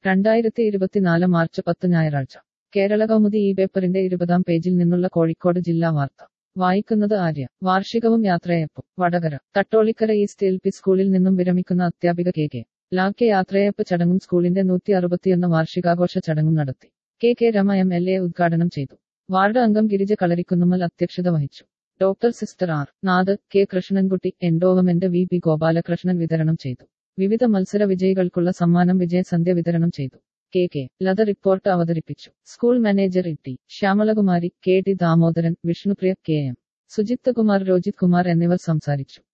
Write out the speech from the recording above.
രണ്ടായിരത്തി ഇരുപത്തിനാല് മാർച്ച് പത്ത് ഞായറാഴ്ച കേരള കൗമുദി ഈ പേപ്പറിന്റെ ഇരുപതാം പേജിൽ നിന്നുള്ള കോഴിക്കോട് ജില്ലാ വാർത്ത വായിക്കുന്നത് ആര്യ വാർഷികവും യാത്രയപ്പും Vadakara Thattolikkara east L P സ്കൂളിൽ നിന്നും വിരമിക്കുന്ന അധ്യാപിക കെ കെ ലാക്ക് യാത്രയപ്പ് ചടങ്ങും സ്കൂളിന്റെ നൂറ്റി അറുപത്തിയൊന്ന് വാർഷികാഘോഷ ചടങ്ങും നടത്തി K K Rama M L A ഉദ്ഘാടനം ചെയ്തു വാർഡ് അംഗം ഗിരിജ കളരിക്കുന്നുമ്മൽ അധ്യക്ഷത വഹിച്ചു ഡോക്ടർ സിസ്റ്റർ ആർ നാദ് K Krishnankutty endowment V P Gopalakrishnan വിതരണം ചെയ്തു വിവിധ മത്സര വിജയികൾക്കുള്ള സമ്മാനം വിജയസന്ധ്യ വിതരണം ചെയ്തു കെ കെ ലത റിപ്പോർട്ട് അവതരിപ്പിച്ചു school manager E T Shyamalakumari K T Damodaran Vishnupriya K M Sujith Kumar Rojith Kumar എന്നിവർ സംസാരിച്ചു